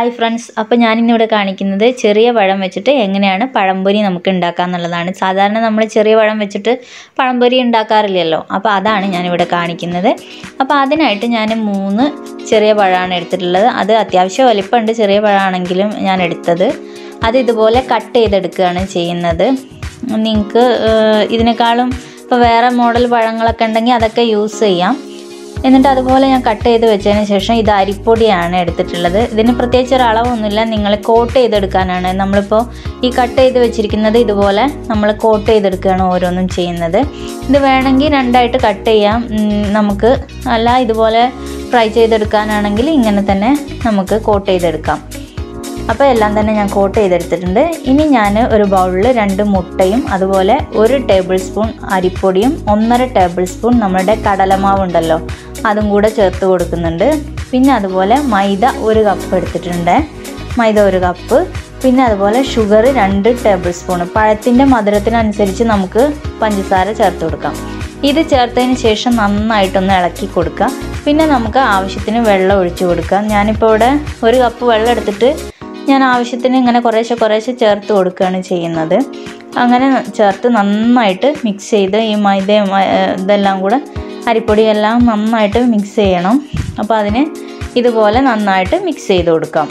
hi friends അപ്പോൾ ഞാനിന്നിവിടെ കാണിക്കുന്നത് ചെറിയ പഴം വെച്ചിട്ട് എങ്ങനെയാണ് പഴംപൊരി നമുക്ക് ഉണ്ടാക്കുക എന്നുള്ളതാണ് സാധാരണ നമ്മൾ ചെറിയ പഴം വെച്ചിട്ട് പഴംപൊരി ഉണ്ടാക്കാറില്ലല്ലോ അപ്പോൾ അതാണ് ഞാനിവിടെ കാണിക്കുന്നത് അപ്പോൾ അതിനായിട്ട് ഞാൻ മൂന്ന് ചെറിയ പഴമാണ് എടുത്തിട്ടുള്ളത് അത് അത്യാവശ്യം വലിപ്പമുണ്ട് ചെറിയ പഴമാണെങ്കിലും ഞാൻ എടുത്തത് അത് ഇതുപോലെ കട്ട് ചെയ്തെടുക്കുകയാണ് ചെയ്യുന്നത് നിങ്ങൾക്ക് ഇതിനേക്കാളും ഇപ്പോൾ വേറെ മോഡൽ പഴങ്ങളൊക്കെ ഉണ്ടെങ്കിൽ അതൊക്കെ യൂസ് ചെയ്യാം എന്നിട്ട് അതുപോലെ ഞാൻ കട്ട് ചെയ്ത് വെച്ചതിന് ശേഷം ഇത് അരിപ്പൊടിയാണ് എടുത്തിട്ടുള്ളത് ഇതിന് പ്രത്യേകിച്ച് ഒരു അളവൊന്നുമില്ല നിങ്ങൾ കോട്ട് ചെയ്തെടുക്കാനാണ് നമ്മളിപ്പോൾ ഈ കട്ട് ചെയ്ത് വെച്ചിരിക്കുന്നത് ഇതുപോലെ നമ്മൾ കോട്ട് ചെയ്തെടുക്കുകയാണ് ഓരോന്നും ചെയ്യുന്നത് ഇത് വേണമെങ്കിൽ രണ്ടായിട്ട് കട്ട് ചെയ്യാം ഉം, നമുക്ക് അല്ല ഇതുപോലെ ഫ്രൈ ചെയ്തെടുക്കാനാണെങ്കിൽ ഇങ്ങനെ തന്നെ നമുക്ക് കോട്ട് ചെയ്തെടുക്കാം അപ്പോൾ എല്ലാം തന്നെ ഞാൻ കോട്ട് ചെയ്തെടുത്തിട്ടുണ്ട് ഇനി ഞാൻ ഒരു ബൗളിൽ രണ്ട് മുട്ടയും അതുപോലെ ഒരു ടേബിൾ സ്പൂൺ അരിപ്പൊടിയും ഒന്നര ടേബിൾ സ്പൂൺ നമ്മുടെ കടലമാവ് ഉണ്ടല്ലോ അതും കൂടെ ചേർത്ത് കൊടുക്കുന്നുണ്ട് പിന്നെ അതുപോലെ മൈദ ഒരു കപ്പ് എടുത്തിട്ടുണ്ട് മൈദ ഒരു കപ്പ് പിന്നെ അതുപോലെ ഷുഗർ രണ്ട് ടേബിൾ സ്പൂൺ പഴത്തിൻ്റെ മധുരത്തിനനുസരിച്ച് നമുക്ക് പഞ്ചസാര ചേർത്ത് കൊടുക്കാം ഇത് ചേർത്തതിന് ശേഷം നന്നായിട്ടൊന്ന് ഇളക്കി കൊടുക്കുക പിന്നെ നമുക്ക് ആവശ്യത്തിന് വെള്ളം ഒഴിച്ചു കൊടുക്കുക ഞാനിപ്പോൾ ഇവിടെ ഒരു കപ്പ് വെള്ളം എടുത്തിട്ട് ഞാൻ ആവശ്യത്തിന് ഇങ്ങനെ കുറേശ്ശെ കുറേശ്ശെ ചേർത്ത് കൊടുക്കുകയാണ് ചെയ്യുന്നത് അങ്ങനെ ചേർത്ത് നന്നായിട്ട് മിക്സ് ചെയ്ത് ഈ മൈദയും ആ, ഇതെല്ലാം കൂടെ അരിപ്പൊടിയെല്ലാം നന്നായിട്ട് മിക്സ് ചെയ്യണം അപ്പോൾ അതിന് ഇതുപോലെ നന്നായിട്ട് മിക്സ് ചെയ്ത് കൊടുക്കാം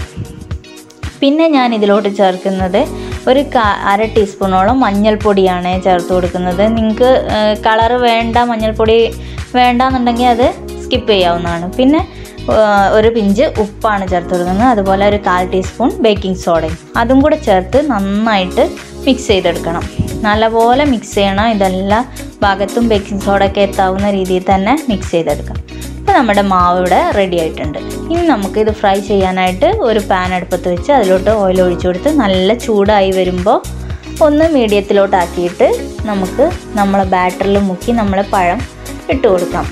പിന്നെ ഞാൻ ഇതിലോട്ട് ചേർക്കുന്നത് ഒരു ക അര ടീസ്പൂണോളം മഞ്ഞൾപ്പൊടിയാണ് ചേർത്ത് കൊടുക്കുന്നത് നിങ്ങൾക്ക് കളറ് വേണ്ട മഞ്ഞൾപ്പൊടി വേണ്ടാന്നുണ്ടെങ്കിൽ അത് സ്കിപ്പ് ചെയ്യാവുന്നതാണ് പിന്നെ ആ, ഒരു പിഞ്ച് ഉപ്പാണ് ചേർത്ത് കൊടുക്കുന്നത് അതുപോലെ ഒരു കാൽ ടീസ്പൂൺ ബേക്കിംഗ് സോഡയും അതും കൂടെ ചേർത്ത് നന്നായിട്ട് മിക്സ് ചെയ്തെടുക്കണം നല്ലപോലെ മിക്സ് ചെയ്യണം ഇതെല്ലാ ഭാഗത്തും ബേക്കിംഗ് സോഡ ഒക്കെ എത്താവുന്ന രീതിയിൽ തന്നെ മിക്സ് ചെയ്തെടുക്കാം ഇപ്പോൾ നമ്മുടെ മാവ് ഇവിടെ റെഡി ആയിട്ടുണ്ട് ഇനി നമുക്ക് ഇത് ഫ്രൈ ചെയ്യാനായിട്ട് ഒരു പാൻ അടുപ്പത്ത് വെച്ച് അതിലോട്ട് ഓയിൽ ഒഴിച്ചു കൊടുത്ത് നല്ല ചൂടായി വരുമ്പോൾ ഒന്ന് മീഡിയത്തിലോട്ടാക്കിയിട്ട് നമുക്ക് നമ്മളെ ബാറ്ററിൽ മുക്കി നമ്മളെ പഴം ഇട്ട് കൊടുക്കാം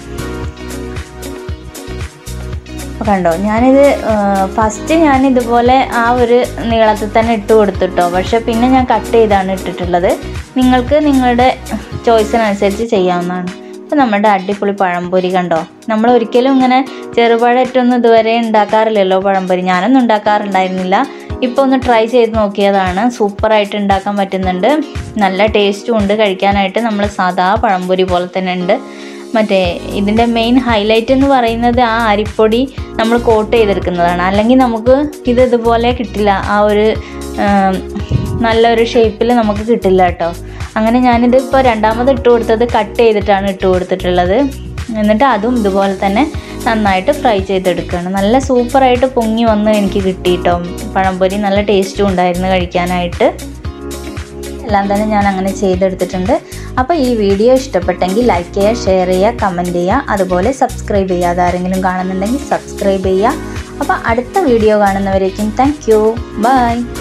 അപ്പോൾ കണ്ടോ ഞാനിത് ഫസ്റ്റ് ഞാൻ ഇതുപോലെ ആ ഒരു നീളത്തിൽ തന്നെ ഇട്ട് കൊടുത്തിട്ടോ പക്ഷെ പിന്നെ ഞാൻ കട്ട് ചെയ്താണ് ഇട്ടിട്ടുള്ളത് നിങ്ങൾക്ക് നിങ്ങളുടെ ചോയ്സിനനുസരിച്ച് ചെയ്യാവുന്നതാണ് അപ്പോൾ നമ്മുടെ അടിപൊളി പഴംപൊരി കണ്ടോ നമ്മൾ ഒരിക്കലും ഇങ്ങനെ ചെറുപഴറ്റൊന്നും ഇതുവരെ ഉണ്ടാക്കാറില്ലല്ലോ പഴംപൊരി ഞാനൊന്നും ഉണ്ടാക്കാറുണ്ടായിരുന്നില്ല ഇപ്പോൾ ഒന്ന് ട്രൈ ചെയ്ത് നോക്കിയതാണ് സൂപ്പറായിട്ട് ഉണ്ടാക്കാൻ പറ്റുന്നുണ്ട് നല്ല ടേസ്റ്റും ഉണ്ട് കഴിക്കാനായിട്ട് നമ്മൾ സാധാ പഴംപൊരി പോലെ തന്നെ ഉണ്ട് മറ്റേ ഇതിൻ്റെ മെയിൻ ഹൈലൈറ്റ് എന്ന് പറയുന്നത് ആ അരിപ്പൊടി നമ്മൾ കോട്ട് ചെയ്തെടുക്കുന്നതാണ് അല്ലെങ്കിൽ നമുക്ക് ഇത് ഇതുപോലെ കിട്ടില്ല ആ ഒരു ആം, നല്ലൊരു ഷേപ്പിൽ നമുക്ക് കിട്ടില്ല കേട്ടോ അങ്ങനെ ഞാനിത് ഇപ്പോൾ രണ്ടാമത് ഇട്ട് കൊടുത്തത് കട്ട് ചെയ്തിട്ടാണ് ഇട്ട് കൊടുത്തിട്ടുള്ളത് എന്നിട്ട് അതും ഇതുപോലെ തന്നെ നന്നായിട്ട് ഫ്രൈ ചെയ്തെടുക്കുകയാണ് നല്ല സൂപ്പറായിട്ട് പൊങ്ങി വന്ന് എനിക്ക് കിട്ടി കേട്ടോ പഴംപൊരി നല്ല ടേസ്റ്റും ഉണ്ടായിരുന്നു കഴിക്കാനായിട്ട് എല്ലാം തന്നെ ഞാൻ അങ്ങനെ ചെയ്തെടുത്തിട്ടുണ്ട് അപ്പോൾ ഈ വീഡിയോ ഇഷ്ടപ്പെട്ടെങ്കിൽ ലൈക്ക് ചെയ്യുക ഷെയർ ചെയ്യുക കമൻറ്റ് ചെയ്യുക അതുപോലെ സബ്സ്ക്രൈബ് ചെയ്യുക അതാരെങ്കിലും കാണുന്നുണ്ടെങ്കിൽ സബ്സ്ക്രൈബ് ചെയ്യുക അപ്പോൾ അടുത്ത വീഡിയോ കാണുന്നവരേക്കും താങ്ക് യു ബൈ